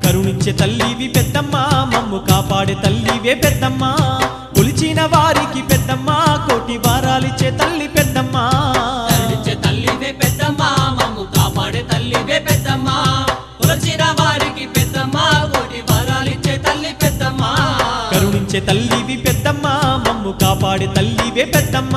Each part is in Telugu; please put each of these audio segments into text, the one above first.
కరుణించే తల్లివి పెద్దమ్మ మమ్ము కాపాడే తల్లివే పెద్దమ్మ కొలిచిన వారికి పెద్దమ్మ కోటి వారాలిచ్చే తల్లి పెద్దమ్మ కరుణించే తల్లివే పెద్దమ్మ మమ్ము కాపాడే తల్లివే పెద్దమ్మ కొలచిన వారికి పెద్దమ్మ కోటి వరాలిచ్చే తల్లి పెద్దమ్మ కరుణించే తల్లివి పెద్దమ్మ మమ్ము కాపాడే తల్లివే పెద్దమ్మ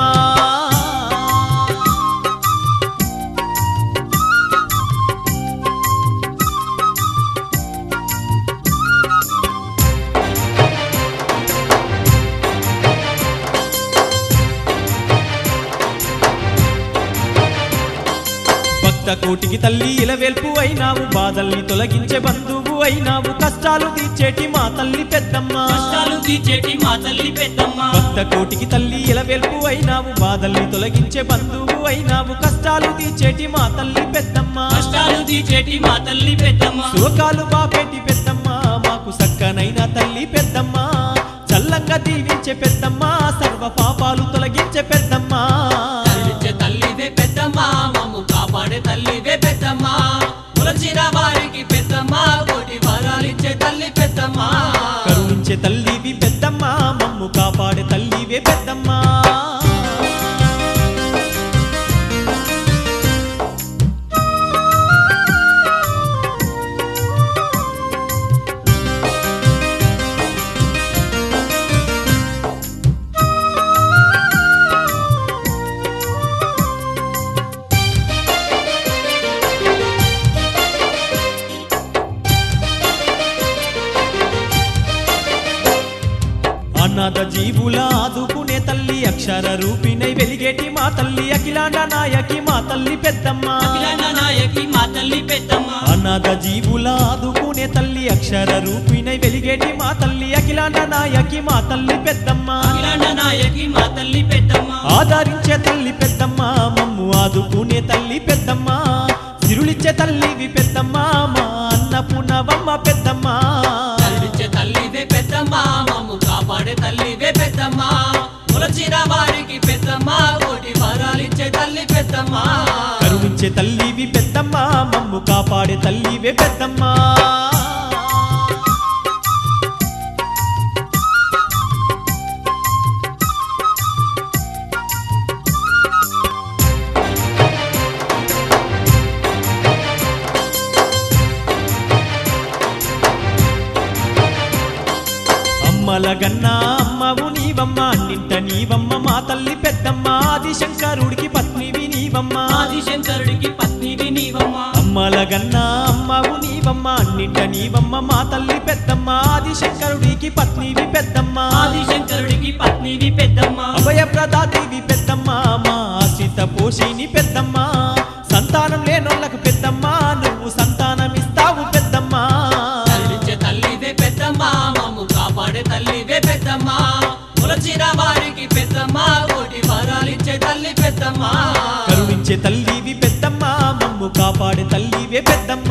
భక్త కోటికి తల్లి ఇలవేల్పు అయినావు బాధల్ని తొలగించే బంధువు అయినావు కష్టాలు తీర్చేటి మా తల్లి పెద్దమ్మ కష్టాలు తీర్చేటి మా తల్లి పెద్దమ్మ భక్త కోటికి తల్లి ఇలవేల్పు అయినావు బాధల్ని తొలగించే బంధువు అయినావు కష్టాలు తీర్చేటి మా తల్లి పెద్దమ్మ కష్టాలు తీర్చేటి మా తల్లి పెద్దమ్మ శోకాలు బాపేటి పెద్దమ్మ మాకు సక్కనైన తల్లి పెద్దమ్మ చల్లంగా దీవించే పెద్దమ్మ సర్వ పాపాలు తొలగించే పెద్దమ్మ కరుణించే తల్లివే పెద్దమ్మ మమ్ము కాపాడే తల్లివే పెద్దమ్మ కొలచిన వారికి పెద్దమ్మ కోటి వరాలిచ్చే తల్లి పెద్దమ్మ కరుణించే తల్లివి పెద్దమ్మ మమ్ము కాపాడే తల్లివే పెద్దమ్మ అనాథ జీవుల ఆదుకునే తల్లి అక్షర రూపిణై వెలిగేటి మా తల్లి అఖిలాండ నాయకి మా తల్లి పెద్దమ్మ అఖిలాండ నాయకి మా తల్లి పెద్దమ్మ అనాథ జీవుల ఆదుకునే తల్లి అక్షర రూపిణై వెలిగేటి మా తల్లి అఖిలాండ నాయకి మా తల్లి పెద్దమ్మ అఖిలాండ నాయకి మా తల్లి పెద్దమ్మ ఆదరించే తల్లి పెద్దమ్మ మమ్ము ఆదుకునే తల్లి పెద్దమ్మ సిరులిచ్చే తల్లివి పెద్దమ్మ మా అన్నపూర్ణవమ్మ పెద్దమ్మ కరుణించే తల్లివే పెద్దమ్మ మమ్ము కాపాడే తల్లివే పెద్దమ్మ కొలచిన వారికి పెద్దమ్మ కోటి వరాలిచ్చే తల్లి పెద్దమ్మ కరుణించే తల్లివి పెద్దమ్మ మమ్ము కాపాడే తల్లివే పెద్దమ్మ అమ్మల గన్నా అమ్మవు నీవమ్మ నింట నీవమ్మ మా తల్లి పెద్దమ్మ ఆదిశంకరుడికి పత్నివి నీవమ్మ ఆదిశంకరుడికి పత్నివి నీవమ్మ అమ్మల గన్నా అమ్మవు నీవమ్మ నింట నీవమ్మ మా తల్లి పెద్దమ్మ ఆదిశంకరుడికి పత్నివి పెద్దమ్మ ఆదిశంకరుడికి పత్నివి పెద్దమ్మ అభయ ప్రదాదేవి పెద్దమ్మ మా ఆశ్రిత పోషిని పెద్దమ్మ సంతానం లేనోళ్ళకు పెద్దమ్మ నువ్వు సంతానమిస్తావు పెద్దమ్మ కరుణించే తల్లివే పెద్దమ్మ మమ్ము కాపాడే తల్లివే పెద్దమ్మ కొలచిన వారికి పెద్దమ్మ కోటి వరాలిచ్చే తల్లి పెద్దమ్మ కరుణించే తల్లివి పెద్దమ్మ మమ్ము కాపాడే తల్లివే పెద్దమ్మ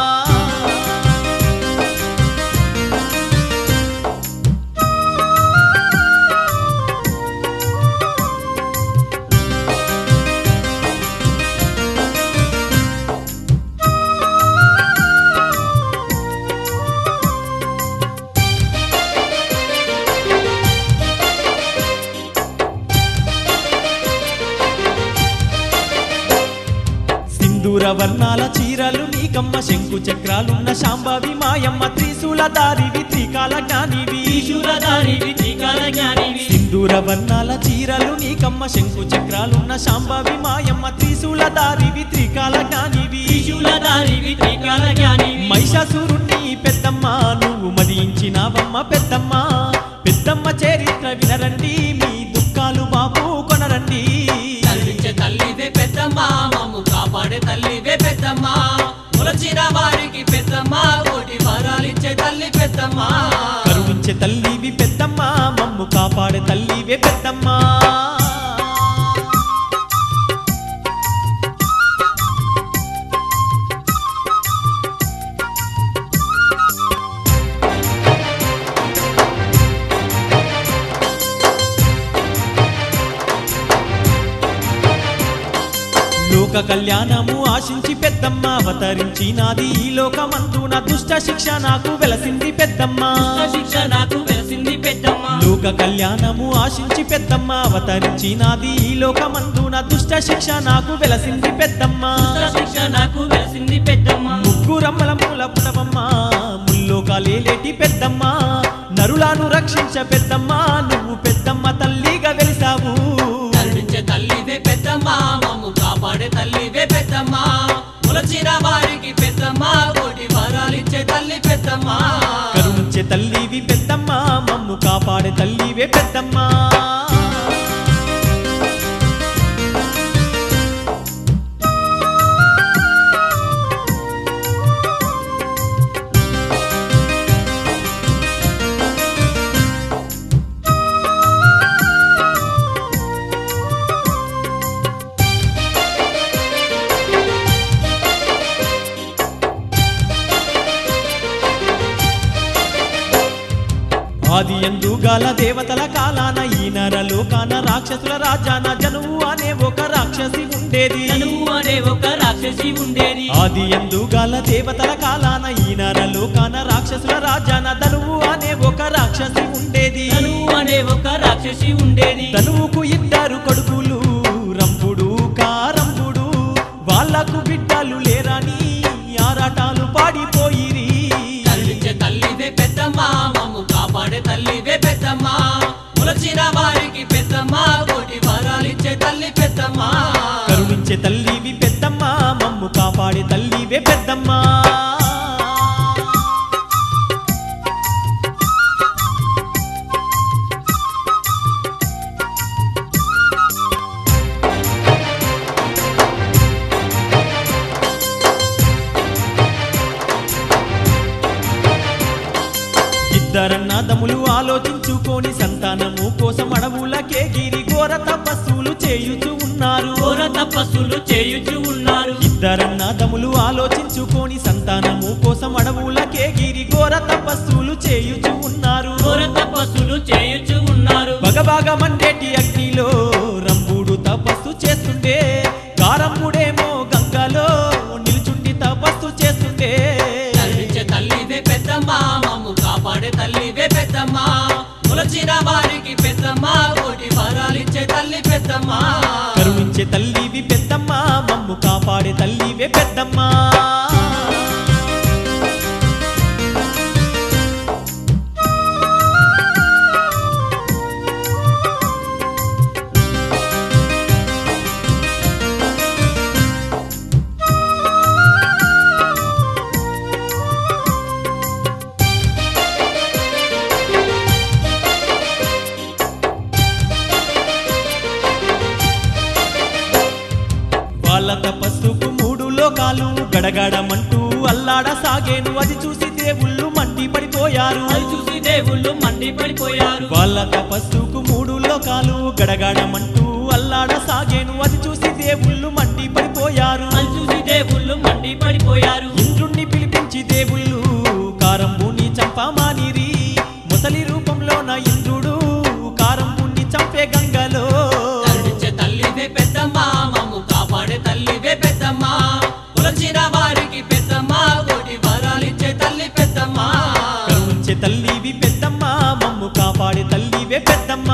సింధూర వర్ణాల చీరలు నీకమ్మ శంకు చక్రాలున్న శాంభవి మాయమ్మ త్రిశూల దారివి త్రికాల జ్ఞానివి త్రిశూలధారివి త్రికాల జ్ఞానివి సింధూర వర్ణాల చీరలు నీకమ్మ శంకు చక్రాలున్న శాంభవి మాయమ్మ త్రిశూల దారివి త్రికాల జ్ఞానివి త్రిశూలధారివి త్రికాల జ్ఞానివి మహిషాసురుణ్ణి పెద్దమ్మ నువ్వు మదించినావమ్మ పెద్దమ్మ పెద్దమ్మ చరిత్ర వినరండి మీ దుఃఖాలు బాబు కొనరండి కరుణించే తల్లివే పెద్దమ్మ మమ్ము కాపాడే తల్లివే పెద్దమ్మ కొలచిన వారికి పెద్దమ్మ కోటి వరాలిచ్చే తల్లి పెద్దమ్మ కరుణించే తల్లివి పెద్దమ్మ మమ్ము కాపాడే తల్లివే పెద్దమ్మ లోక కళ్యాణము ఆశించి పెద్దమ్మ అవతరించినాది ఈ లోకమందున దుష్ట శిక్ష నాకు వెలసింది పెద్దమ్మ శిక్ష నాకు వెలసింది పెద్దమ్మ లోక కళ్యాణము ఆశించి పెద్దమ్మ అవతరించినాది ఈ లోకమందున దుష్ట శిక్ష నాకు వెలసింది పెద్దమ్మ శిక్ష నాకు వెలసింది పెద్దమ్మ ముగ్గురమ్మల మూల పుటవమ్మ ముల్లోకాలేటి పెద్దమ్మ నరులను రక్షించ పెద్దమ్మ నువ్వు పెద్దమ్మ తల్లిగా వెలిసావు కరుణించే తల్లివే పెద్దమ్మ మమ్ము కాపాడే తల్లివే పెద్దమ్మ ములచిన వారికి పెద్దమ్మ కోటి వరాలిచ్చే తల్లి పెద్దమ్మ కరుణించే తల్లివి పెద్దమ్మ మమ్ము కాపాడే తల్లివే పెద్దమ్మ ఆది ఎందు గల దేవతల కాలాన ఈ నరలోకాన రాక్షసుల రాజాన జనువు అనే ఒక రాక్షసి ఉండేది తనువు అనే ఒక రాక్షసి ఉండేది ఆది ఎందు గల దేవతల కాలాన ఈ నరలోకాన రాక్షసుల రాజాన ధనువు అనే ఒక రాక్షసి ఉండేది తనువు అనే ఒక రాక్షసి ఉండేది ధనువుకు ఇద్దరు కొడుకులు రంపుడు కారంపుడు వాళ్ళకు బిడ్డలు లేరని ఆరాటాలు పాడిపోయిరి కరుణించే తల్లివే పెద్దమ్మ మమ్ము కాపాడే తల్లివే పెద్దమ్మ ములచిన వారికి పెద్దమ్మ కోటి వరాలిచ్చే తల్లి పెద్దమ్మ కరుణించే తల్లివి పెద్దమ్మ మమ్ము కాపాడే తల్లివే పెద్దమ్మ ఇద్దరన్నదములు ఆలోచించుకొని సంతానము కోసం అడవులకే గిరి ఘోర తపస్సులు చేయుచు ఉన్నారు ఘోర తపస్సులు చేయుచు ఉన్నారు ఇద్దరన్నదములు ఆలోచించుకొని సంతానము కోసం అడవులకే గిరి ఘోర తపస్సులు చేయుచు ఉన్నారు ఘోర తపస్సులు చేయుచు ఉన్నారు బగబాగ మండేటి అగ్నిలో రంభుడు తపస్సు చేస్తుండే కారమ్ముడేమో గంగలో నిలుచుండి తపస్సు చేస్తుండే కరుణించే తల్లివే పెద్దమ్మ మమ్ము కాపాడే తల్లివే పెద్దమ్మ ములచిన వారికి పెద్దమ్మ కోటి వరాలిచ్చే తల్లి పెద్దమ్మ కరుణించే తల్లివి పెద్దమ్మ మమ్ము కాపాడే తల్లివే పెద్దమ్మ వాళ్ళ తపస్సుకు మూడు లోకాలు గడగడమంటూ అల్లాడ సాగేను అది చూసి దేవుళ్ళు మండి పడిపోయారు అది చూసి దేవుళ్ళు మండి పడిపోయారు వాళ్ళ తపస్సుకు మూడు లోకాలు గడగడమంటూ అల్లాడ సాగేను అది చూసి దేవుళ్ళు మండి పడిపోయారు అది చూసి దేవుళ్ళు మండి పడిపోయారు ఇంద్రుణ్ణి పిలిపించి దేవుళ్ళు కారంబుని చంపమానిరి ముసలి రూపంలోన ఇంద్రుడు కారంబుని చంపే గంగలో కరుణించే తల్లివే పెద్దమ్మ మమ్ము కాపాడే తల్లివే పెద్దమ్మ కులచిన వారికి పెద్దమ్మ కోటి వరాలిచ్చే తల్లి పెద్దమ్మ కరుణించే తల్లివి పెద్దమ్మ మమ్ము కాపాడే తల్లివే పెద్దమ్మ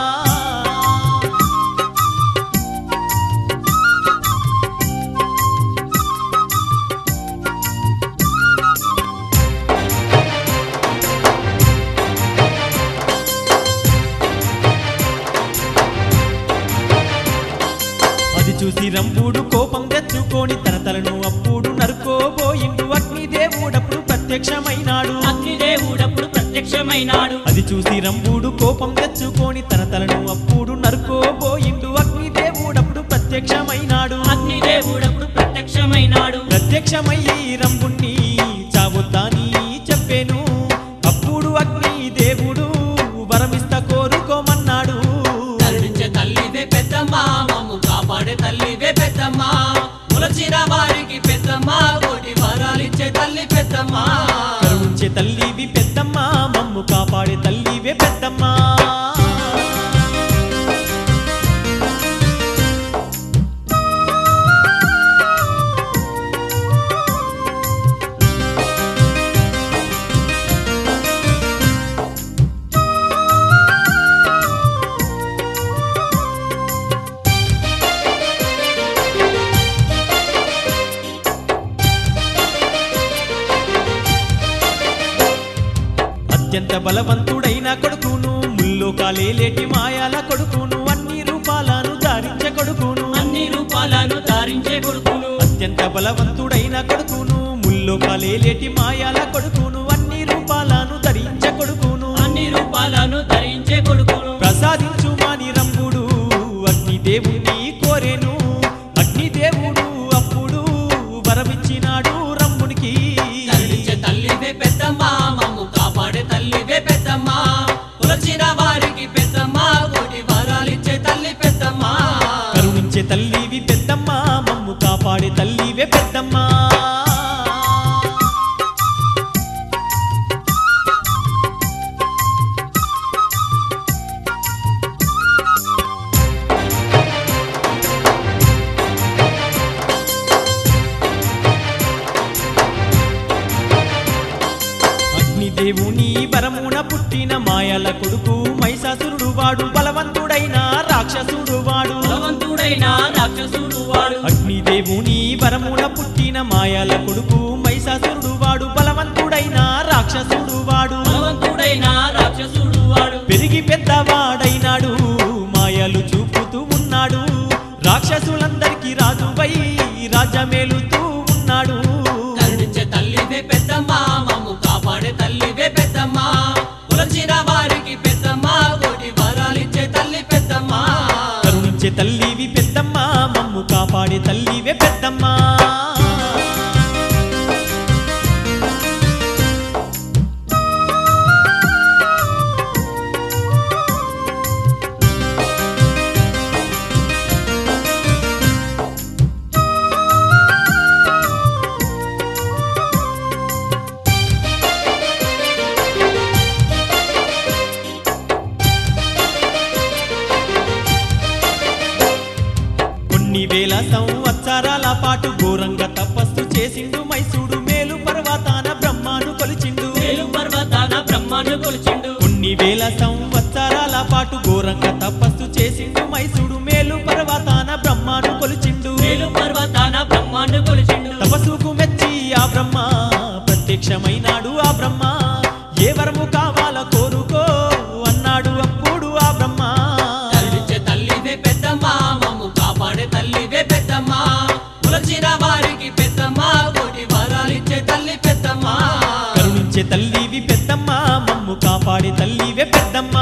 అది చూసి రంపుడు కోపం తెచ్చుకొని తన తలను అప్పుడు నరుకోబోయిండు అగ్ని దేవుడప్పుడు ప్రత్యక్షమైనాడు అగ్నిదేవుడప్పుడు ప్రత్యక్షమైనాడు అది చూసి రంభుడు కోపం తెచ్చుకొని తన తలను అప్పుడు నరుకోబోయిండు అగ్ని దేవుడప్పుడు ప్రత్యక్షమైనాడు అగ్నిదేవుడప్పుడు ప్రత్యక్షమైనాడు ప్రత్యక్షమయ్యి రంభుణ్ణి చావొద్దని చెప్పాను అప్పుడు అగ్ని దేవుడు వరమిస్త కోరుకోమన్నాడు కరుణించే తల్లివే పెద్దమ్మ మమ్ము కాపాడే తల్లివే పెద్దమ్మ ములచిన వారికి పెద్దమ్మ కోటి వరాలిచ్చే తల్లి పెద్దమ్మ కరుణించే తల్లివి పెద్దమ్మ మమ్ము కాపాడే తల్లివే పెద్దమ్మ అత్యంత బలవంతుడైన కొడుకును ముల్లోకాలేటి మాయాల కొడుకును అన్ని రూపాలను ధారించే కొడుకును అన్ని రూపాలను ధారించే కొడుకును అత్యంత బలవంతుడైన కొడుకును ముల్లోకాలేటి మాయాల కొడుకును అన్ని రూపాలను ధరించే కొడుకును అన్ని రూపాలను ధరించే కొడుకును ప్రసాదించు మాని రంగుడు అగ్నిదేవుని కోరెను అగ్నిదేవుడు అప్పుడు వరమిచ్చినాడు రమ్మునికి కరుణించే తల్లివే పెద్దమ్మ మమ్ము కాపాడే తల్లివే పెద్దమ్మ కొలచిన వారికి పెద్దమ్మ కోటి వరాలిచ్చే తల్లి పెద్దమ్మ కరుణించే తల్లివి పెద్దమ్మ మమ్ము కాపాడే తల్లివే పెద్దమ్మ అగ్నిదేవుని వరమున పుట్టిన మాయల కొడుకు మైసాసురుడు వాడు బలవంతుడైన రాక్షసుడు వాడు బలవంతుడైన రాక్షసుడు వాడు అగ్నిదేవుని వరమున పుట్టిన మాయల కొడుకు మైసాసురుడు వాడు బలవంతుడైన రాక్షసుడు వాడు బలవంతుడైన రాక్షసుడు వాడు పెరిగి పెద్దవాడైనాడు మాయలు చూపుతూ ఉన్నాడు రాక్షసులందరికీ రాజువై రాజమేలుతూ ఉన్నాడు కరుణించే తల్లివే పెద్దమ్మ మమ్ము కాపాడే తల్లివే పెద్దమ్మ కొలచిన వారికి పెద్దమ్మ కోటి వరాలిచ్చే తల్లి పెద్దమ్మ కరుణించే తల్లివి పెద్దమ్మ మమ్ము కాపాడే తల్లివే పెద్దమ్మ కొన్ని వేల సంవత్సరాల పాటు ఘోరంగా తపస్సు చేసిండు మైసూడు మేలు పర్వతాన బ్రహ్మాను కొలిచిండు మేలు పర్వతాన బ్రహ్మను కొలిచిండు కొన్ని వేల సంవత్సరాల పాటు ఘోరంగా తపస్సు చేసిండు మైసూడు మేలు పర్వతాన బ్రహ్మాను కొలిచిండు మేలు పర్వతాన బ్రహ్మను కొలిచిండు తపస్సుకు మెచ్చి ఆ బ్రహ్మ ప్రత్యక్షమైనాడు ఆ బ్రహ్మ ఏ వరము కావాలో కోరుకో అన్నాడు అప్పుడు ఆ బ్రహ్మ కరుణించే తల్లివే పెద్దమ్మ మమ్ము కాపాడే తల్లివే పెద్దమ్మ కొలచిన వారికి పెద్దమ్మ కోటి వరాలిచ్చే తల్లి పెద్దమ్మ కరుణించే తల్లివి పెద్దమ్మ మమ్ము కాపాడే తల్లివే పెద్దమ్మ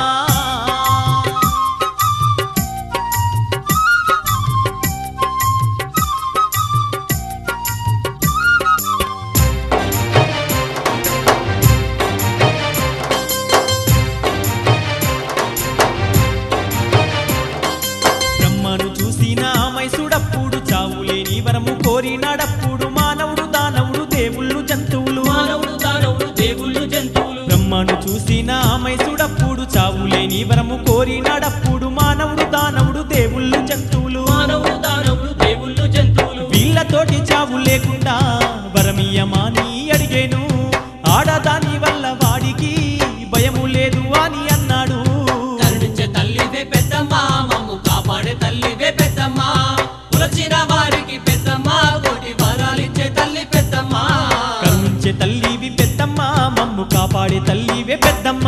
బ్రహ్మను చూసిన మైసుడప్పుడు చావులేని వరము కోరినాడప్పుడు మానవుడు దానవుడు దేవుళ్ళు జంతువులు మానవుడు దానవుడు దేవుళ్ళు జంతువులు బ్రహ్మను చూసిన మైసుడప్పుడు చావులేని వరము కోరినాడప్పుడు మానవుడు దానవుడు దేవుళ్ళు జంతువులు మానవుడు దానవుడు దేవుళ్ళు జంతువులు వీళ్ళతోటి చావు లేకుండా వరమీయమాని అడిగేను ఆడదాని వల్ల వాడికి భయము లేదు అని అన్నాడు కరుణించే తల్లివే పెద్దమ్మ మమ్ము కాపాడే తల్లివే పెద్దమ్మ కొలచిన వారికి పెద్దమ్మ కోటి వరాలిచ్చే తల్లి పెద్దమ్మ కరుణించే తల్లివి పెద్దమ్మ మమ్ము కాపాడే తల్లివే పెద్దమ్మ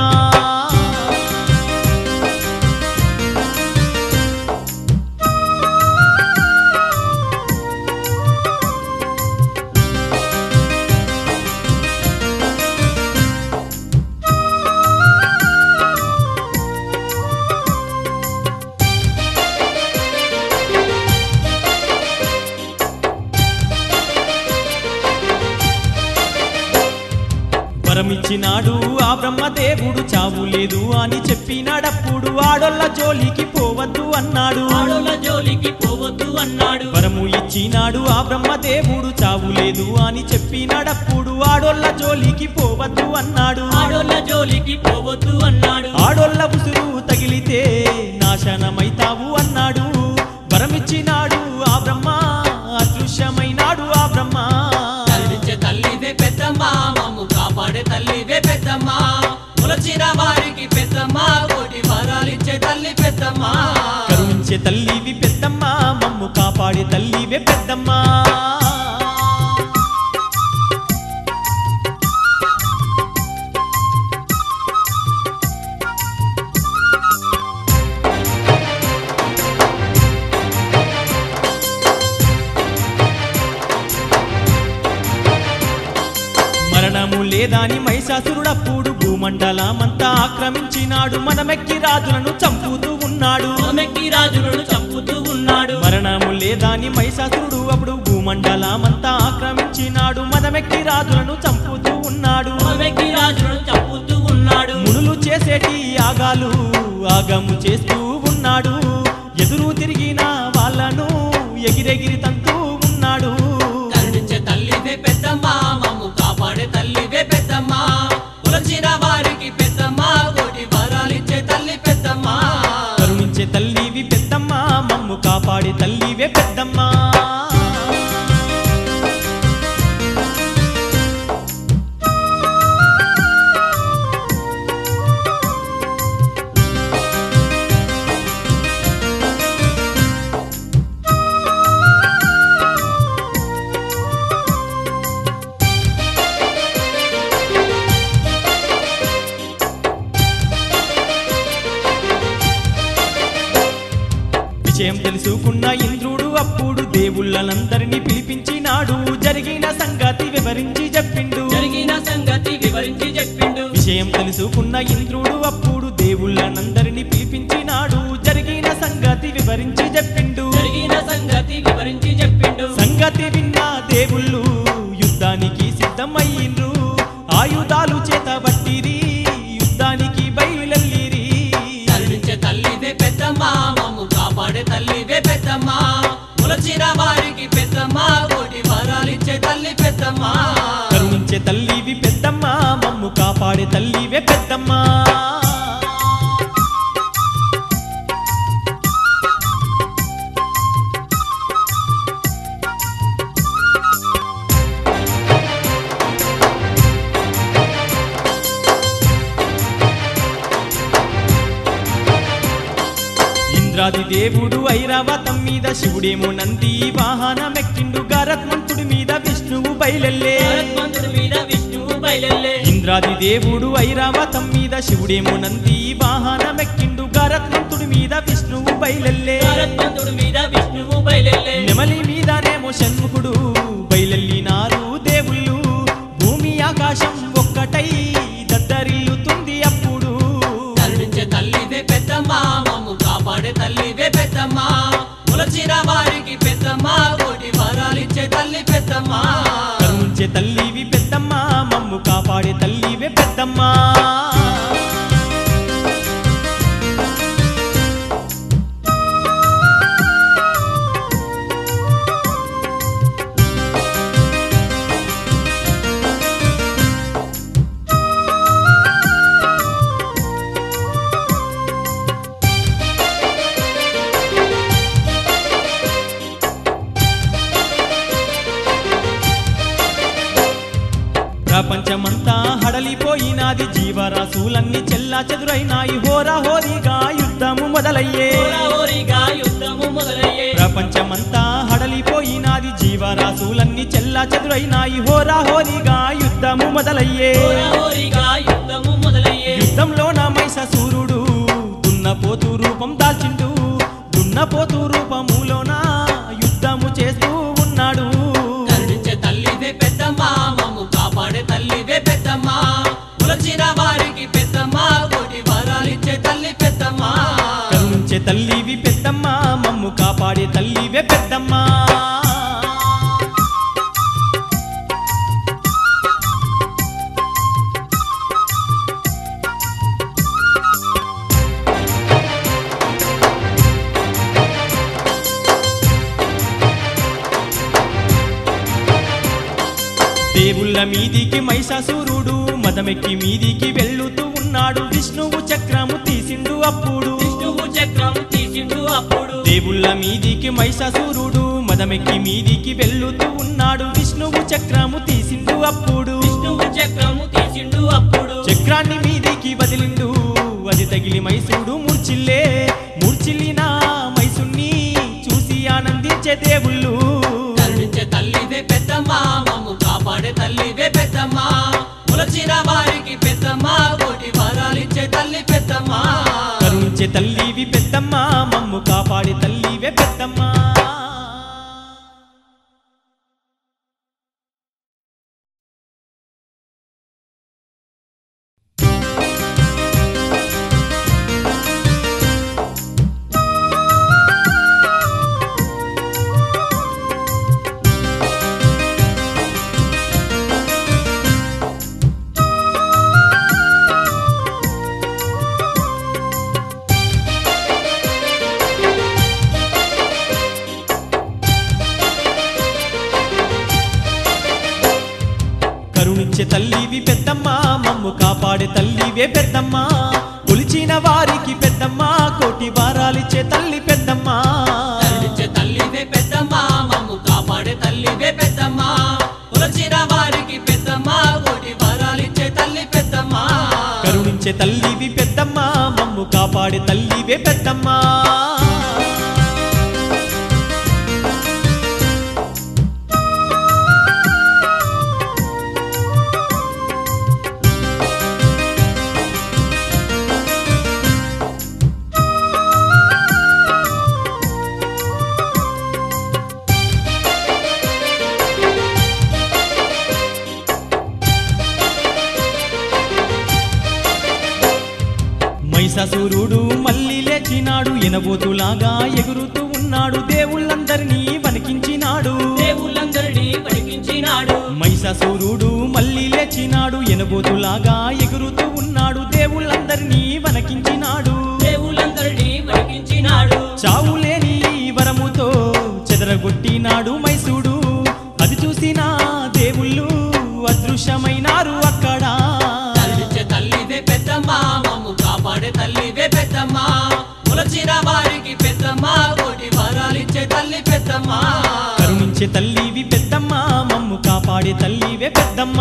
వరమిచ్చినాడు ఆ బ్రహ్మదేవుడు చావు లేదు అని చెప్పినాడప్పుడు ఆడోళ్ళ జోలికి పోవద్దు అన్నాడు ఆడోళ్ళ జోలికి పోవద్దు అన్నాడు వరము ఇచ్చినాడు ఆ బ్రహ్మదేవుడు చావు లేదు అని చెప్పినాడప్పుడు ఆడోళ్ళ జోలికి పోవద్దు అన్నాడు ఆడోళ్ళ జోలికి పోవద్దు అన్నాడు ఆడోళ్ళ ఉసురు తగిలితే నాశనమైతావు అన్నాడు వరమిచ్చినాడు ఆ బ్రహ్మ అదృశ్యమైనాడు ఆ బ్రహ్మ కరుణించే తల్లివే పెద్దమ్మ మమ్ము కాపాడే తల్లివే పెద్దమ్మ కొలచిన వారికి పెద్దమ్మ కోటి వరాలిచ్చే తల్లి పెద్దమ్మ కరుణించే తల్లివి పెద్దమ్మ మమ్ము కాపాడే తల్లివే పెద్దమ్మ లేదాని మైసాసురుడప్పుడు భూమండలమంతా ఆక్రమించినాడు మనమెక్కి రాజులను చంపుతూ ఉన్నాడు మెక్కి రాజులను చంపుతూ ఉన్నాడు మరణము లేదాని మైసాసురుడు అప్పుడు భూమండలమంతా ఆక్రమించినాడు మనమెక్కి రాజులను చంపుతూ ఉన్నాడు మెక్కి రాజులను చంపుతూ ఉన్నాడు మునులు చేసేటి యాగాలు ఆగము చేస్తూ ఉన్నాడు ఎదురు తిరిగిన వాళ్ళను ఎగిరెగిరి తంతూ ఉన్నాడు కరుణించే తల్లివే పెద్దమ్మ మమ్ము కాపాడే తల్లివే పెద్దమ్మ కొలచిన వారికి పెద్దమ్మ కోటి వరాలిచ్చే తల్లి పెద్దమ్మ కరుణించే తల్లివి పెద్దమ్మ మమ్ము కాపాడే తల్లివే పెద్దమ్మ విషయం తెలుసుకున్న ఇంద్రుడు అప్పుడు దేవుళ్ళనందరినీ పిలిపించినాడు జరిగిన సంగతి వివరించి చెప్పిండు జరిగిన సంగతి వివరించి చెప్పిండు విషయం తెలుసుకున్న ఇంద్రుడు అప్పుడు దేవుళ్ళనందరినీ పిలిపించినాడు జరిగిన సంగతి వివరించి చెప్పిండు జరిగిన సంగతి వివరించి చెప్పిండు సంగతి విన్న దేవుళ్ళు యుద్ధానికి సిద్ధమయ్యిండ్రు ఆయుధాలు చేతబట్టిరి యుద్ధానికి బయలుల్లిరి కరుణించే తల్లివే పెద్దమ్మ మమ్ము కాపాడే తల్లివే పెద్దమ్మ కొలచిన వారికి పెద్దమ్మ కోటి వరాలిచ్చే తల్లి పెద్దమ్మ కరుణించే తల్లివి పెద్దమ్మ మమ్ము కాపాడే తల్లివే పెద్దమ్మ ఇంద్రాది దేవుడు ఐరావతం మీద శివుడేమో నంది వాహనమెక్కిండు గరత్మంతుడి మీద విష్ణువు బయలెల్లే భరత్మంతుడి మీద విష్ణువు బయలెల్లే ఇంద్రాది దేవుడు ఐరావతం మీద శివుడేమో నంది వాహనమెక్కిండు గరత్మంతుడి మీద విష్ణువు బయలెల్లే భరత్మంతుడి మీద విష్ణువు బయలెల్లే నెమలి మీదనేమో షణ్ముఖుడు బయలెల్లినారు దేవుళ్ళు భూమి ఆకాశం ఒక్కటై దద్దరిల్లుతుంది అప్పుడు కరుణించే తల్లివే పెద్దమ్మ మమ్ము కాపాడే తల్లివే పెద్దమ్మ కొలచిన వారికి పెద్దమ్మ కోటి వరాలిచ్చే తల్లి పెద్దమ్మ కరుణించే తల్లివి పెద్దమ్మ మమ్ము కాపాడే తల్లివే పెద్దమ్మ ప్రపంచమంతా హడలిపోయినాది జీవరాశులన్నీ చెల్లా చెదురైనాయి హోరా హోరీగా యుద్ధము మొదలయ్యే హోరాహోరీగా యుద్ధము మొదలయ్యే ప్రపంచమంతా హడలిపోయినాది జీవరాశులన్నీ చెల్లా చెదురైనాయి హోరా హోరీగా యుద్ధము మొదలయ్యే హోరాహోరీగా యుద్ధము మొదలయ్యే యుద్ధంలోన మైసూరుడు దున్నపోతు రూపం దాల్చిండు దున్నపోతు రూపములోన యుద్ధము చేస్తూ ఉన్నాడు కరుణించే తల్లివే పెద్దమ్మ మమ్ము కాపాడే తల్లివే పెద్దమ్మ కొలచిన వారికి పెద్దమ్మ కోటి వరాలిచ్చే తల్లి పెద్దమ్మ కరుణించే తల్లివి పెద్దమ్మ మమ్ము కాపాడే తల్లివే పెద్దమ్మ దేవుళ్ళ మీదికి మైసాసురుడు మదమెక్కి మీదికి వెళ్ళుతూ ఉన్నాడు విష్ణువు చక్రము తీసిండు అప్పుడు విష్ణువు చక్రం తీసిండు అప్పుడు దేవుళ్ళ మీదికి మైసాసురుడు మదమెక్కి మీదికి వెళ్ళుతూ ఉన్నాడు విష్ణువు చక్రము తీసిండు అప్పుడు విష్ణువు చక్రము తీసిండు అప్పుడు చక్రాన్ని మీదికి వదిలిండు అది తగిలి మైసూడు మూర్చిల్లే మూర్చిల్లిన మైసుని చూసి ఆనందించే దేవుళ్ళు కరుణించే తల్లివే పెద్దమ్మ మమ్ము కాపాడే తల్లివే పెద్దమ్మ కొలచిన వారికి పెద్దమ్మ కోటి వరాలిచ్చే తల్లి పెద్దమ్మ కరుణించే తల్లివి పెద్దమ్మ మమ్ము కాపాడే తల్లివే పెద్దమ్మ తల్లివి పెద్దమ్మ మమ్ము కాపాడే తల్లివే పెద్దమ్మ కొలిచిన వారికి పెద్దమ్మ కోటి వారాలిచ్చే తల్లి పెద్దమ్మ కరుణించే తల్లివే పెద్దమ్మ మమ్ము కాపాడే తల్లివే పెద్దమ్మ కొలచిన వారికి పెద్దమ్మ కోటి వరాలిచ్చే తల్లి పెద్దమ్మ కరుణించే తల్లివి పెద్దమ్మ మమ్ము కాపాడే తల్లివే పెద్దమ్మ మైసాసురుడు మళ్ళీ లేచినాడు ఎనబోతులాగా ఎగురుతూ ఉన్నాడు దేవుళ్ళందరినీ వణికించినాడు దేవుళ్ళందరినీ పడికించినాడు మైసాసురుడు మళ్ళీ లేచినాడు ఎనబోతులాగా ఎగురుతూ ఉన్నాడు దేవుళ్ళందరినీ వణకించినాడు దేవుళ్ళందరినీ పడికించినాడు చావులేని వరముతో చెదరగొట్టినాడు మైసూడు అది చూసిన దేవుళ్ళు అదృశ్యమైనారు అక్కడ కరుణించే తల్లివే పెద్దమ్మ మమ్ము కాపాడే తల్లివే పెద్దమ్మ కొలచిన వారికి పెద్దమ్మ కోటి వరాలిచ్చే తల్లి పెద్దమ్మ కరుణించే తల్లివి పెద్దమ్మ మమ్ము కాపాడే తల్లివే పెద్దమ్మ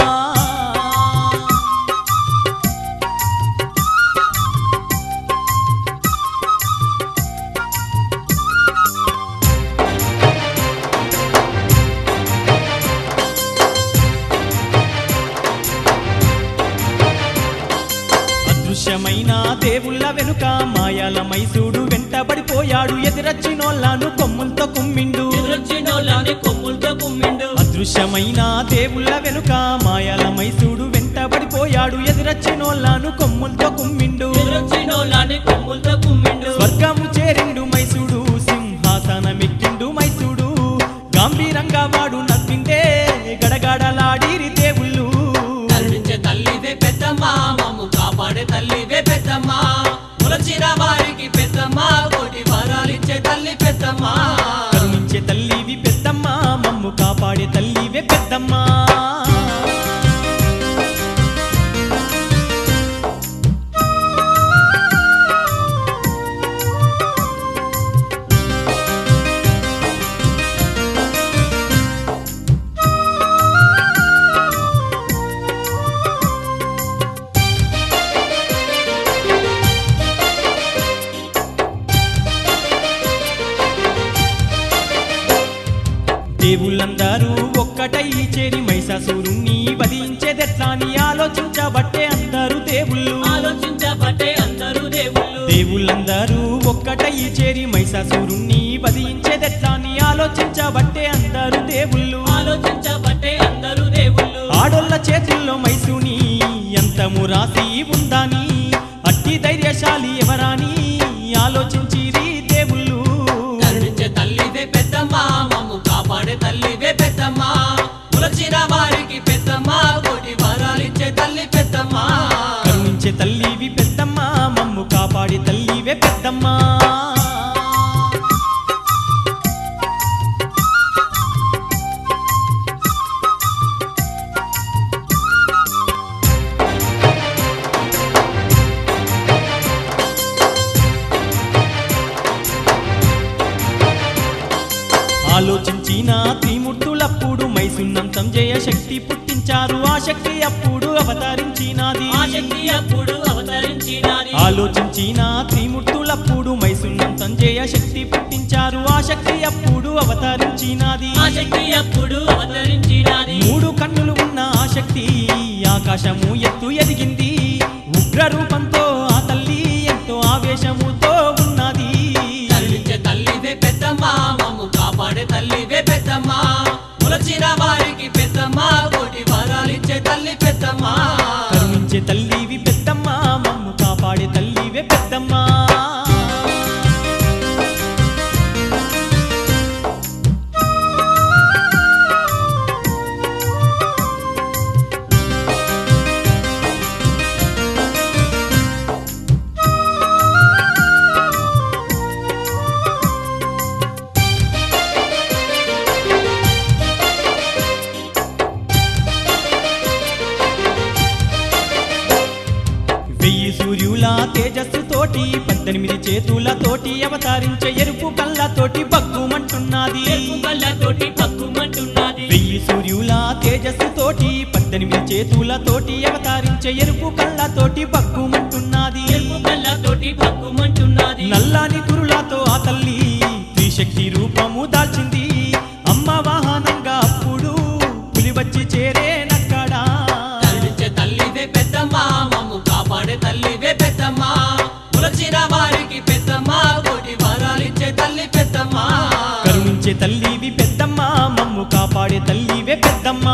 అదృశ్యమైన దేవుళ్ళ వెనుక మాయాల మైసూడు వెంటబడిపోయాడు ఎదిరచ్చినోళ్ళను కొమ్ములతో కుమ్మిండు ఎదురొచ్చినోళ్ళని కొమ్ములతో కుమ్మిండు అదృశ్యమైన దేవుళ్ళ వెనుక మాయాల మైసూడు వెంటబడిపోయాడు ఎదిరచ్చినోళ్ళను కొమ్ములతో కుమ్మిండు ఎదురొచ్చినోళ్ళని కొమ్ములతో కుమ్మిండు స్వర్గము చేరిండు మైసూడు సింహాసనమెక్కిండు మైసూడు గంభీరంగా వాడు నవ్విండే గడగడలాడిరి దేవుళ్ళు కరుణించే తల్లివే పెద్దమ్మ మమ్ము కాపాడే తల్లివే పెద్దమ్మ కొలచిన వారికి పెద్దమ్మ కోటి వరాలిచ్చే తల్లి పెద్దమ్మ కరుణించే తల్లివి పెద్దమ్మ మమ్ము కాపాడే తల్లివే పెద్దమ్మ దేవుళ్ళందరూ ఒక్కటై చేరి మైసాసురుణ్ణి వధించేదెట్లా అని ఆలోచించబట్టే అందరూ దేవుళ్ళు ఆలోచించబట్టే అందరూ దేవుళ్ళు దేవుళ్ళందరూ ఒక్కటై చేరి మైసాసురుణ్ణి వధించేదెట్లా అని ఆలోచించబట్టే అందరూ దేవుళ్ళు ఆలోచించబట్టే అందరూ దేవుళ్ళు ఆడోళ్ళ చేతుల్లో మైసూని అంతము రాసి ఉందని అట్టి ధైర్యశాలి ఎవరాని ఆలోచించిరి దేవుళ్ళు కరుణించే తల్లివే పెద్దమ్మ మమ్ము కాపాడే తల్లివే పెద్దమ్మ కొలచిన వారికి పెద్దమ్మ కోటి వరాలిచ్చే తల్లి పెద్దమ్మ కరుణించే తల్లివి పెద్దమ్మ మమ్ము కాపాడి తల్లివే పెద్దమ్మ ఆలోచించిన త్రిమూర్తులప్పుడు మైసున్నంతం జయ శక్తి పుట్టించారు ఆ శక్తి అప్పుడు అవతరించినది ఆ శక్తి అప్పుడు అవతరించినది ఆలోచించిన త్రిమూర్తులప్పుడు మైసున్నంతం జయ శక్తి పుట్టించారు ఆ శక్తి అప్పుడు అవతరించినది ఆ శక్తి అప్పుడు అవతరించినది మూడు కన్నులు ఉన్న ఆ శక్తి ఆకాశము ఎత్తు ఎదిగింది ఉగ్ర రూపంతో ఆ తల్లి ఎంతో ఆవేశముతో ఉన్నది కరుణించే తల్లివే పెద్దమ్మ మమ్ము కాపాడే తల్లివే పెద్దమ్మ కొలచిన వారికి పెద్దమ్మ కోటి వరాలిచ్చే తల్లి పెద్దమ్మ కరుణించే తల్లివి పెద్దమ్మ మమ్ము కాపాడే తల్లివే పెద్దమ్మ సూర్యుల తేజస్సు తోటి పద్దెనిమిది చేతులతోటి అవతరించే ఎరుపు కళ్ళతోటి బగ్గుమంటున్నది ఎరుపు కళ్ళతోటి పక్కుమంటున్నది వెయ్యి సూర్యుల తేజస్సు తోటి పద్దెనిమిది చేతులతోటి అవతరించే ఎరుపు కళ్ళతోటి బగ్గుమంటున్నది ఎరుపు కళ్ళతోటి పక్కుమంటున్నది నల్లాని కురులతో ఆ తల్లి త్రిశక్తి రూపము దాల్చింది అమ్మ వాహనంగా అప్పుడు పులి వచ్చి చేరేనక్కడా కరుణించే తల్లివే పెద్దమ్మ మమ్ము కాపాడే తల్లివే పెద్దమ్మ ములచిన వారికి పెద్దమ్మ కోటి వరాలిచ్చే తల్లి పెద్దమ్మ కరుణించే తల్లివి పెద్దమ్మ మమ్ము కాపాడే తల్లివే పెద్దమ్మ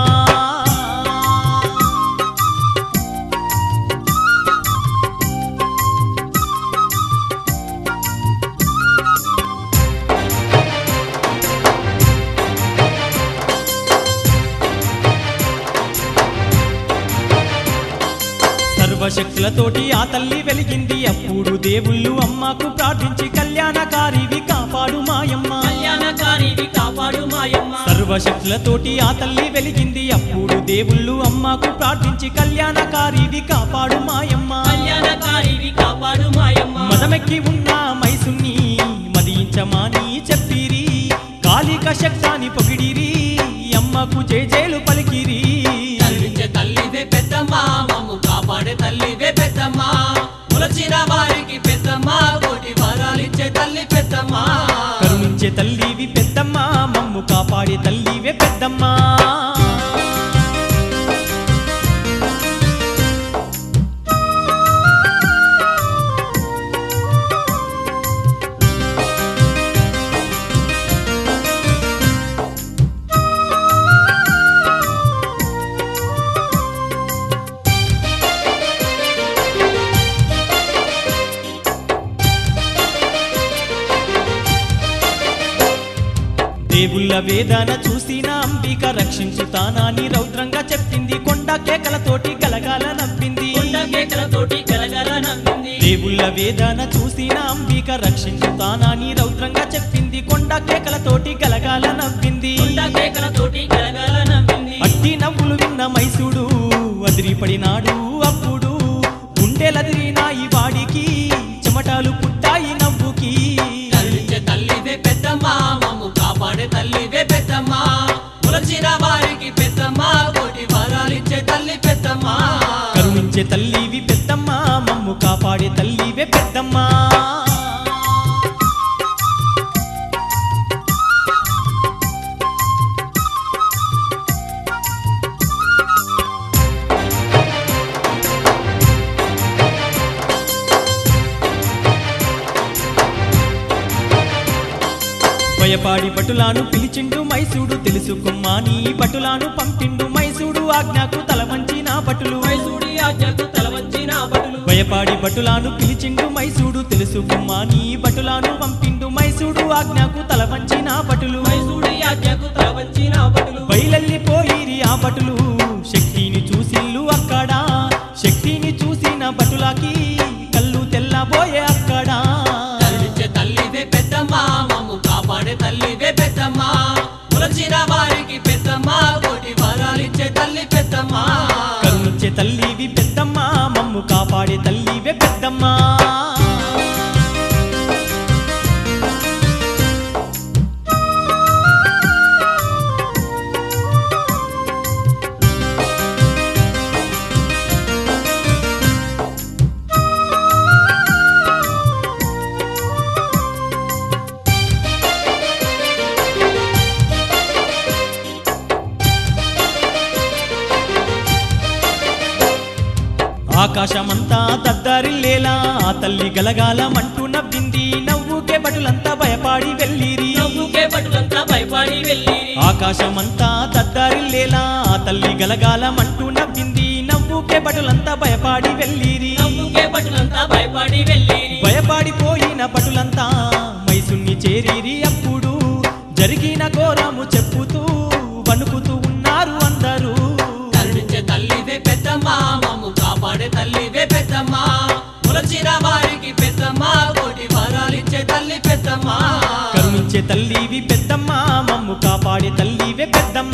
సర్వశక్తులతోటి ఆ తల్లి వెలిగింది అప్పుడు దేవుళ్ళు అమ్మకు ప్రార్థించి కళ్యాణకారివి కాపాడు మాయమ్మ కళ్యాణకారివి కాపాడు మాయమ్మ సర్వశక్తులతోటి ఆ తల్లి వెలిగింది అప్పుడు దేవుళ్ళు అమ్మకు ప్రార్థించి కళ్యాణకారివి కాపాడు మాయమ్మ కళ్యాణకారివి కాపాడు మాయమ్మ మదమెక్కి ఉన్న మైసుని మదించమాని చెప్పిరి కాళిక శక్తాని పొగిడిరి అమ్మకు జేజేలు పలికిరి కరుణించే తల్లివే పెద్దమ్మ మమ్ము కాపాడే తల్లివే పెద్దమ్మ ములచిన వారికి పెద్దమ్మ కోటి వరాలిచ్చే తల్లి పెద్దమ్మ కరుణించే తల్లివి పెద్దమ్మ మమ్ము కాపాడే తల్లివే పెద్దమ్మ దేవుళ్ళ వేదన చూసిన అంబిక రక్షించుతానని రౌద్రంగా చెప్పింది కొండ కేకలతోటి గలగాల నవ్వింది కొండ కేకలతోటి గలగల నవ్వింది దేవుళ్ళ వేదన చూసిన అంబిక రక్షించుతానని రౌద్రంగా చెప్పింది కొండ కేకలతోటి గలగాల నవ్వింది కొండ కేకలతోటి గలగల నవ్వింది అట్టి నవ్వులు విన్న మైసూడు అదిరిపడినాడు అప్పుడు గుండెలదిరినాయి వాడికి చెమటాలు పుట్టాయి నవ్వుకి కరుణించే తల్లివే పెద్దమ్మ మమ్ము కాపాడే తల్లివే పెద్దమ్మ ములచిన వారికి పెద్దమ్మ కోటి వరాలిచ్చే తల్లి పెద్దమ్మ కరుణించే తల్లివి పెద్దమ్మ మమ్ము కాపాడే తల్లివే పెద్దమ్మ భయపాడి భటులాను పిలిచిండు మైసూడు తెలుసుకుమ్మాని భటులాను పంపిండు మైసూడు ఆజ్ఞకు తల వంచిన భటులు మైసూడి ఆజ్ఞకు తల వంచిన భటులు భయపాడి భటులాను పిలిచిండు మైసూడు తెలుసుకుమ్మాని భటులాను పంపిండు మైసూడు ఆజ్ఞకు తల వంచిన భటులు మైసూడి ఆజ్ఞకు తల వంచిన భటులు బయలెల్లిపోయిరి ఆ భటులు శక్తిని చూసిల్లు అక్కడ శక్తిని చూసిన భటులకి కళ్ళు తెల్లబోయే అక్కడ కరుణించే తల్లివే పెద్దమ్మ మమ్ము కాపాడే తల్లివే పెద్దమ్మ ములచిన వారికి పెద్దమ్మ కోటి వరాలిచ్చే తల్లి పెద్దమ్మ కరుణించే తల్లివి పెద్దమ్మ మమ్ము కాపాడే తల్లివే పెద్దమ్మ ఆకాశమంతా దద్దరిల్లేలా ఆ తల్లి గలగాలమంటూ నవ్వింది నవ్వుకే బటులంతా భయపాడి వెళ్ళిరి నవ్వుకే భటులంతా భయపడి వెళ్ళి ఆకాశమంతా దద్దరిల్లేలా ఆ తల్లి గలగాలమంటూ నవ్వింది నవ్వుకే బటులంతా భయపాడి వెళ్ళిరి నవ్వుకే భటులంతా భయపడి వెళ్ళి భయపాడిపోయిన భటులంతా మైసుని చేరిరి అప్పుడు జరిగిన ఘోరము చెప్పుతూ వణుకుతూ ఉన్నారు అందరూ కరుణించే తల్లివే పెద్దమ్మ మమ్ము కాపాడే తల్లివే పెద్దమ్మ ములచిన వారికి పెద్దమ్మ కోటి వరాలిచ్చే తల్లి పెద్దమ్మ కరుణించే తల్లివి పెద్దమ్మ మమ్ము కాపాడే తల్లివే పెద్దమ్మ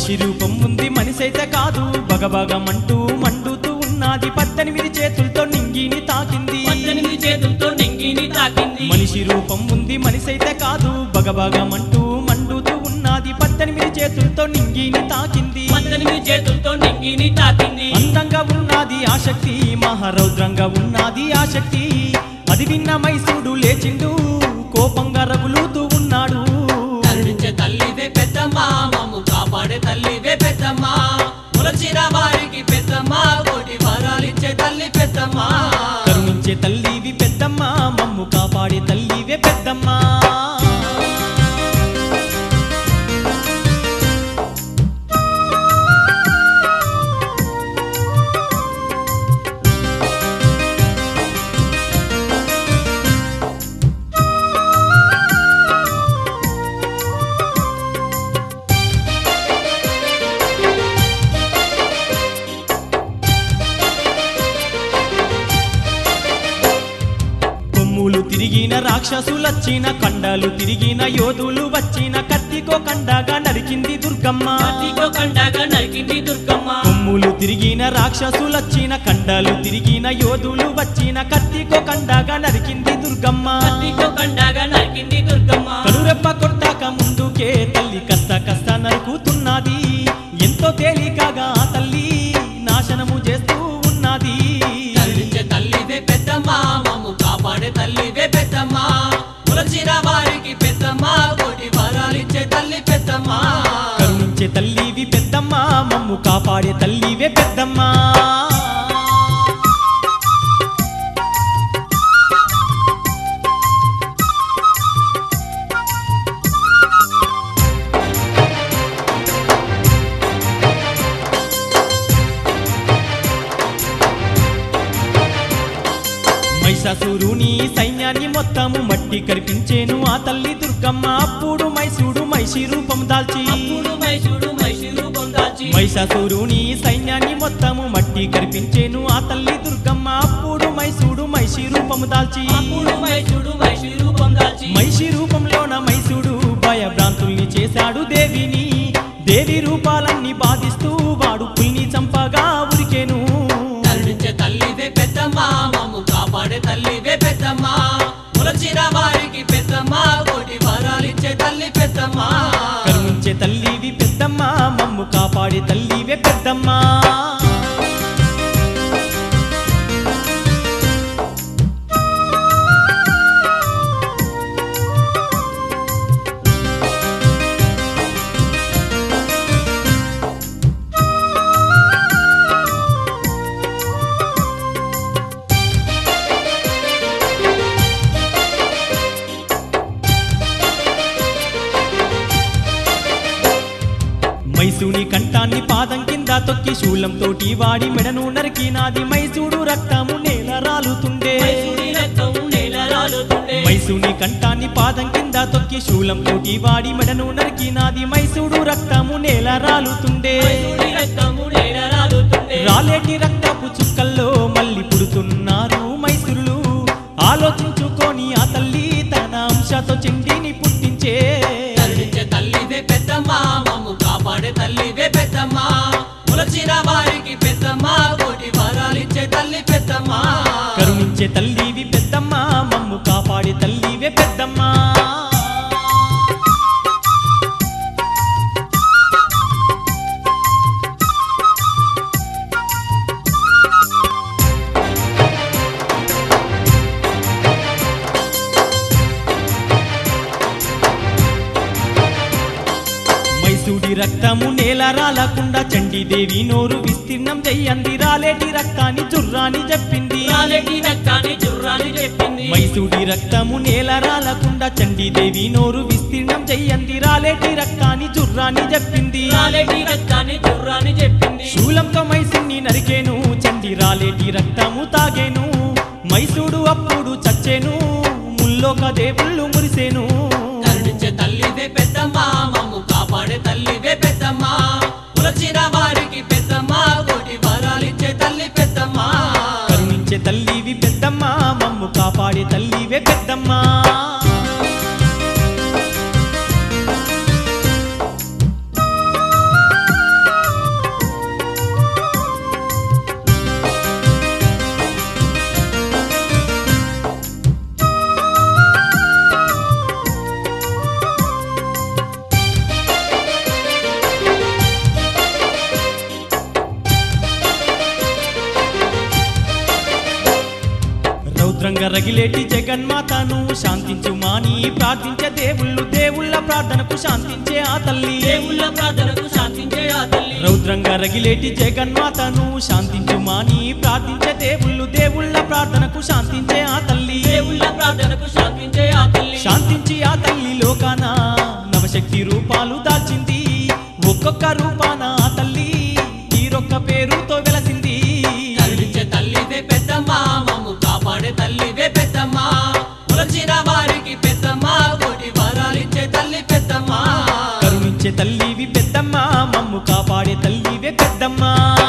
మనిషి రూపం ఉంది మనిషి అయితే కాదు బగబగమంటూ మండుతూ ఉన్నది పద్దెనిమిది చేతులతో నింగిని తాకింది పద్దెనిమిది చేతులతో నింగిని తాకింది మనిషి రూపం ఉంది మనిషి అయితే కాదు బగబగమంటూ మండుతూ ఉన్నది పద్దెనిమిది చేతులతో నింగిని తాకింది పద్దెనిమిది చేతులతో నింగిని తాకింది అందంగా ఉన్నది ఆ శక్తి మహారౌద్రంగా ఉన్నది ఆ శక్తి అది విన్న మైసూడు లేచిండు కోపంగా రగులుతూ ఉన్నాడు కరుణించే తల్లివే పెద్దమ్మ మమ్ము కాపాడే తల్లివే పెద్దమ్మ ములచిన వారికి పెద్దమ్మ కోటి వరాలిచ్చే తల్లి పెద్దమ్మ కరుణించే తల్లివి పెద్దమ్మ మమ్ము కాపాడే తల్లివే పెద్దమ్మ కొమ్ములు తిరిగిన రాక్షసులొచ్చిన కండాలు తిరిగిన యోధులు వచ్చిన కత్తికో కండగా నరికింది దుర్గమ్మ కత్తితో కండగా నరికింది దుర్గమ్మ కొమ్ములు తిరిగిన రాక్షసులొచ్చిన కండాలు తిరిగిన యోధులు వచ్చిన కత్తికో కండగా నరికింది దుర్గమ్మ కత్తితో కండగా నరికింది దుర్గమ్మ కనురెప్ప కొట్టాక ముందుకే తల్లి కస్త కస్త నరుకుతున్నది ఎంతో తేలికగా ఆ తల్లి నాశనము చేస్తూ ఉన్నది కరుణించే తల్లివే పెద్దమ్మ మమ్ము కాపాడే తల్లివే పెద్దమ్మ ములచిన వారికి పెద్దమ్మ కోటి వరాలిచ్చే తల్లి పెద్దమ్మ కరుణించే తల్లివి పెద్దమ్మ మమ్ము కాపాడే తల్లివే పెద్దమ్మ మైసాసురుని సైన్యాన్ని మొత్తము మట్టి కరిపించేను ఆ తల్లి దుర్గమ్మ అప్పుడు మైసూడు మైషి రూపం దాల్చి అప్పుడు మైసూడు మైసూరు రూపం దాల్చి మైసాసురుని సైన్యాన్ని మొత్తము మట్టి కరిపించేను ఆ తల్లి దుర్గమ్మ అప్పుడు మైసూడు మైషి రూపము దాల్చి అప్పుడు మైసూడు మైసూరు రూపం దాల్చి మైషి రూపంలోన మైసూడు భయభ్రాంతుల్ని చేశాడు దేవిని దేవి రూపాలన్నీ బాధిస్తూ వాడు పుల్ని చంపగా ఉరికెను కరుణించే తల్లివే పెద్దమ్మ మమ్ము కాపాడే తల్లివే పెద్దమ్మ ములచిన వారికి పెద్దమ్మ కోటి వరాలిచ్చే తల్లి పెద్దమ్మ కరుణించే తల్లివి పెద్దమ్మ మమ్ము కాపాడే తల్లివే పెద్దమ్మ మైసూని కంఠాన్ని పాదం కింద తొక్కి శూలం తోటి వాడి మెడను నరికినాది మైసూడు రక్తము నేల రాలుతుండే మైసూరి రక్తం నేల రాలుతుండే మైసూని కంఠాన్ని పాదం కింద తొక్కి శూలం తోటి వాడి మెడను నరికినాది మైసూడు రక్తము నేల రాలుతుండే మైసూరి రక్తము నేల రాలుతుండే రాలేటి రక్తపు చుక్కల్లో మళ్ళీ పుడుతున్నారు మైసూరులు ఆలోచించుకొని ఆ తల్లి తన అంశతో చెండిని పుట్టించే కరుణించే తల్లివే పెద్దమ్మ మమ్ము కాపాడే తల్లివే పెద్దమ్మ ములచిన వారికి పెద్దమ్మ కోటి వరాలిచ్చే తల్లి పెద్దమ్మ కరుణించే తల్లివి పెద్దమ్మ మమ్ము కాపాడే తల్లివే పెద్దమ్మ మైసూడి రక్తము నేల రాలకుండా చండీదేవి నోరు విస్తీర్ణం చెయ్యంది రాలేటి రక్తాన్ని జుర్రాని చెప్పింది రాలేటి రక్తాన్ని జుర్రాని చెప్పింది మైసూడి రక్తము నేల రాలకుండా చండీదేవి నోరు విస్తీర్ణం చెయ్యంది రాలేటి రక్తాన్ని జుర్రాని చెప్పింది రాలేటి రక్తాన్ని జుర్రాని చెప్పింది శూలంతో మైసూడిని నరికేను చండి రాలేటి రక్తము తాగేను మైసూడు అప్పుడు చచ్చేను ముల్లోక దేవుళ్ళు మురిసేను కరుణించే తల్లివే పెద్దమ్మ మమ్ము కాపాడే తల్లివే పెద్దమ్మ పులచిన వారికి పెద్దమ్మ కోటి వరాలిచ్చే తల్లి పెద్దమ్మ కరుణించే తల్లివి పెద్దమ్మ మమ్ము కాపాడే తల్లివే పెద్దమ్మ రగిలేటి జగన్మాతను శాంతించు మాని ప్రార్థించే దేవుళ్ళు దేవుళ్ళ ప్రార్థనకు శాంతించే ఆ తల్లి దేవుళ్ళ ప్రార్థనకు శాంతించే ఆ తల్లి రౌద్రంగా రగిలేటి జగన్మాతను శాంతించు మాని ప్రార్థించే దేవుళ్ళు దేవుళ్ళ ప్రార్థనకు శాంతించే ఆ తల్లి దేవుళ్ళ ప్రార్థనకు శాంతించే ఆ తల్లి శాంతించి ఆ తల్లి లోకాన నవశక్తి రూపాలు దాల్చింది ఒక్కొక్క రూపాన ఆ తల్లి తీరొక్క పేరుతో వెలసింది కరుణించే తల్లివే పెద్దమ్మ మమ్ము కాపాడే తల్లివే పెద్దమ్మ కొలచిన వారికి పెద్దమ్మ కోటి వరాలిచ్చే తల్లి పెద్దమ్మ కరుణించే తల్లివి పెద్దమ్మ మమ్ము కాపాడే తల్లివే పెద్దమ్మ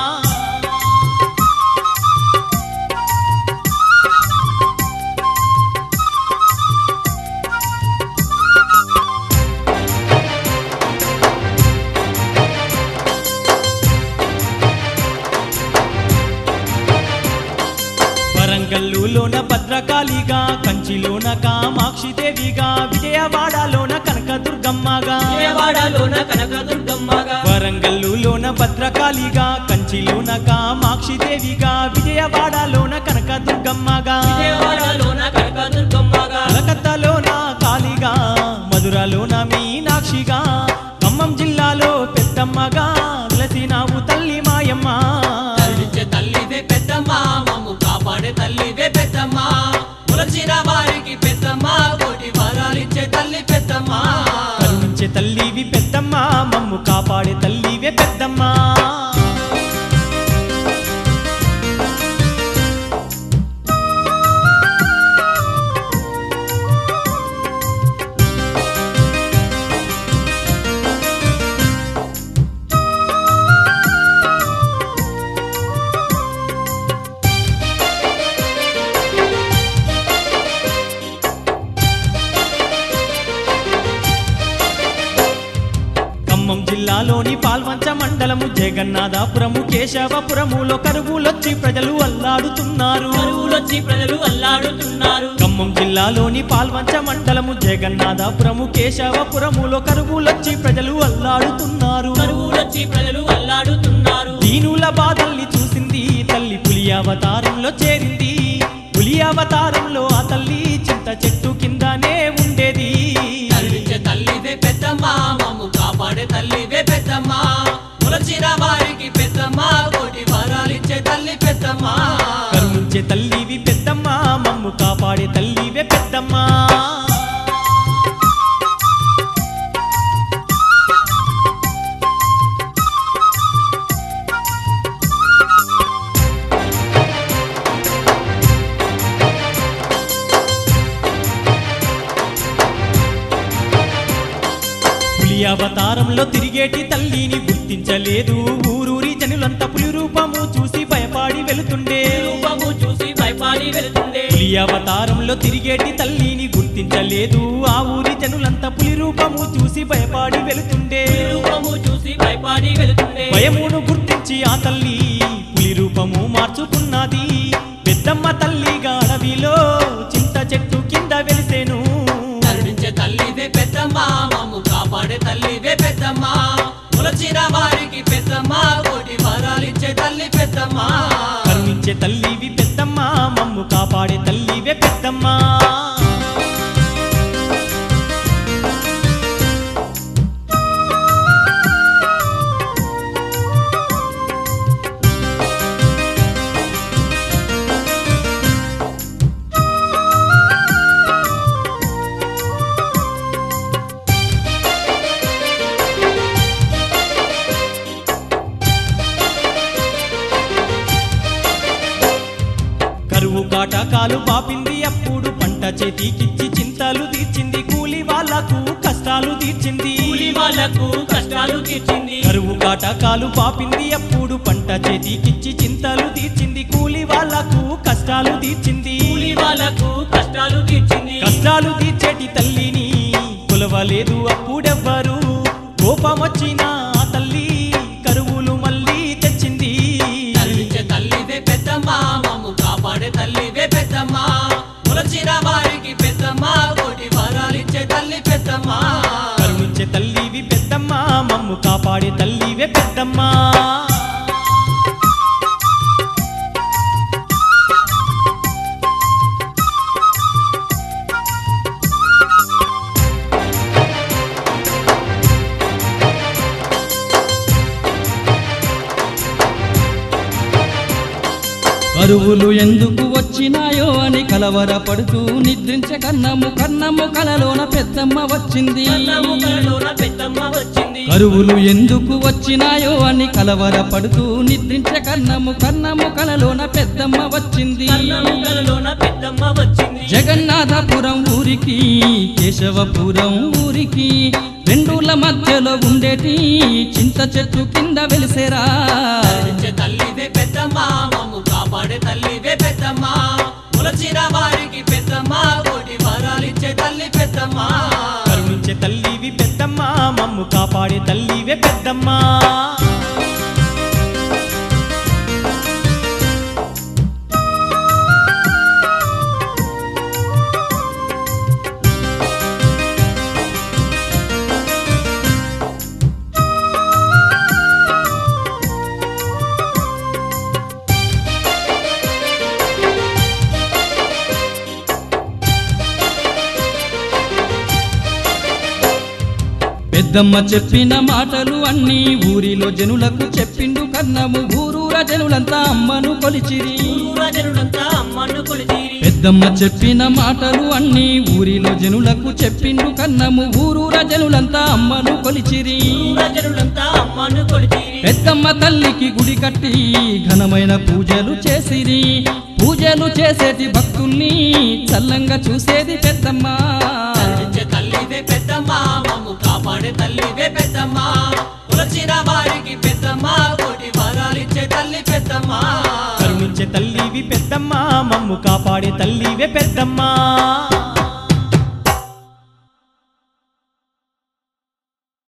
వరంగల్లులోన భద్రకాళిగా కంచిలోన కామాక్షి దేవిగా విజయవాడలోన కనకదుర్గమ్మగా విజయవాడలోన కనకదుర్గమ్మగా వరంగల్లులోన భద్రకాళిగా కంచిలోన కామాక్షి దేవిగా విజయవాడలోన కనకదుర్గమ్మగా విజయవాడలోన కనకదుర్గమ్మగా కలకత్తాలోన కాళిగా మధురలోన మీనాక్షిగా ఖమ్మం జిల్లాలో పెద్దమ్మగా వెలసినావు తల్లి మాయమ్మ కరుణించే తల్లివే పెద్దమ్మ మమ్ము కాపాడే తల్లివే పెద్దమ్మ కొలచిన వారికి పెద్దమ్మ కోటి వరాలిచ్చే తల్లి పెద్దమ్మ కరుణించే తల్లివి పెద్దమ్మ మమ్ము కాపాడే తల్లివే పెద్దమ్మ ఖమ్మం జిల్లాలోని పాల్వంచ మండలము జగన్నాథపురము కేశవపురములో కరువులొచ్చి ప్రజలు అల్లాడుతున్నారు కరువులొచ్చి ప్రజలు అల్లాడుతున్నారు ఖమ్మం జిల్లాలోని పాల్వంచ మండలము జగన్నాథపురము కేశవపురములో కరువులొచ్చి ప్రజలు అల్లాడుతున్నారు కరువులొచ్చి ప్రజలు అల్లాడుతున్నారు దీనుల బాధల్ని చూసింది తల్లి పులి అవతారంలో చేరింది పులి అవతారంలో ఆ తల్లి చింత చెట్టు కిందనే ఉండేది కరుణించే తల్లివే పెద్దమ్మ మమ్ము కాపాడే తల్లివే పెద్దమ్మ కొలచిన వారికి పెద్దమ్మ కోటి వరాలిచ్చే తల్లి పెద్దమ్మ కరుణించే తల్లివి పెద్దమ్మ మమ్ము కాపాడే తల్లివే పెద్దమ్మ పులి అవతారంలో తిరిగేటి తల్లిని గుర్తించలేదు ఊరూరి జనులంతా పులి రూపము చూసి భయపాడి వెళుతుండే రూపము చూసి భయపాడి వెళ్తుండే పులి అవతారంలో తిరిగేటి తల్లిని గుర్తించలేదు ఆ ఊరి జనులంతా పులి రూపము చూసి భయపాడి వెళుతుండే రూపము చూసి భయపాడి వెళ్తుండే భయమును గుర్తించి ఆ తల్లి పులి రూపము మార్చుకున్నది పెద్దమ్మ తల్లిగా అడవిలో చింత చెట్టు కింద వెలిసేను కరుణించే తల్లివే పెద్దమ్మ మమ్ము కాపాడే తల్లివే పెద్దమ్మ కొలచిన వారికి పెద్దమ్మ కోటి వరాలిచ్చే తల్లి పెద్దమ్మ కరుణించే తల్లివి పెద్దమ్మ మమ్ము కాపాడే తల్లివే పెద్దమ్మ కరువు కాటకాలు పాపింది అప్పుడు పంట చేతికిచ్చి చింతలు తీర్చింది కూలి వాళ్ళకు కష్టాలు తీర్చింది కూలి వాళ్ళకు కష్టాలు తీర్చింది కరువు కాటకాలు పాపింది అప్పుడు పంట చేతికిచ్చి చింతలు తీర్చింది కూలి వాళ్ళకు కష్టాలు తీర్చింది కూలి వాళ్ళకు కష్టాలు తీర్చింది కష్టాలు తీర్చేటి తల్లిని కొలవలేదు అప్పుడెవ్వరు కోపమొచ్చిన ఆ తల్లి కరువులు మళ్ళీ తెచ్చింది కరుణించే తల్లివే పెద్దమ్మ మమ్ము కాపాడే తల్లివే పెద్దమ్మ కొలచిన వారికి పెద్దమ్మ కోటి వరాలిచ్చే తల్లి పెద్దమ్మ కరుణించే తల్లివి పెద్దమ్మ మమ్ము కాపాడే తల్లివే పెద్దమ్మ కరువులు ఎందుకు వచ్చినాయో అని కలవరపడుతూ నిద్రించే కన్నము కన్నము కలలోన పెద్దమ్మ వచ్చింది కన్నము కలలోన పెద్దమ్మ వచ్చింది కరువులు ఎందుకు వచ్చినాయో అని కలవరపడుతూ నిద్రించే కన్నము కన్నము కలలోన పెద్దమ్మ వచ్చింది కన్నము కలలోన పెద్దమ్మ వచ్చింది జగన్నాథపురం ఊరికి కేశవపురం ఊరికి రెండుల మధ్యలో ఉండేటి చింత చెట్టు కింద వెలిసేరా కరుణించే తల్లివే పెద్దమ్మ మమ్ము కాపాడే తల్లివే పెద్దమ్మ ములచిన వారికి పెద్దమ్మ కోటి వరాలిచ్చే తల్లి పెద్దమ్మ కరుణించే తల్లివి పెద్దమ్మ మమ్ము కాపాడే తల్లివే పెద్దమ్మ పెద్దమ్మ చెప్పిన మాటలు అన్నీ ఊరిలో జనులకు చెప్పిండు కన్నము ఊరూర జనులంతా అమ్మను కొలిచిరి ఊరజనుడంతా అమ్మను కొలితీరి పెద్దమ్మ చెప్పిన మాటలు అన్నీ ఊరిలో జనులకు చెప్పిండు కన్నము ఊరూర జనులంతా అమ్మను కొలిచిరి ఊరజనుడంతా అమ్మను కొలితీరి పెద్దమ్మ తల్లికి గుడి కట్టి ఘనమైన పూజలు చేసిరి పూజలు చేసేటి భక్తుల్ని చల్లంగా చూసేది పెద్దమ్మ కరుణించే తల్లివే పెద్దమ్మ మమ్ము కాపాడే తల్లివే పెద్దమ్మ కొలచిన వారికి పెద్దమ్మ కోటి వరాలిచ్చే తల్లి పెద్దమ్మ కరుణించే తల్లివి పెద్దమ్మ మమ్ము కాపాడే తల్లివే పెద్దమ్మ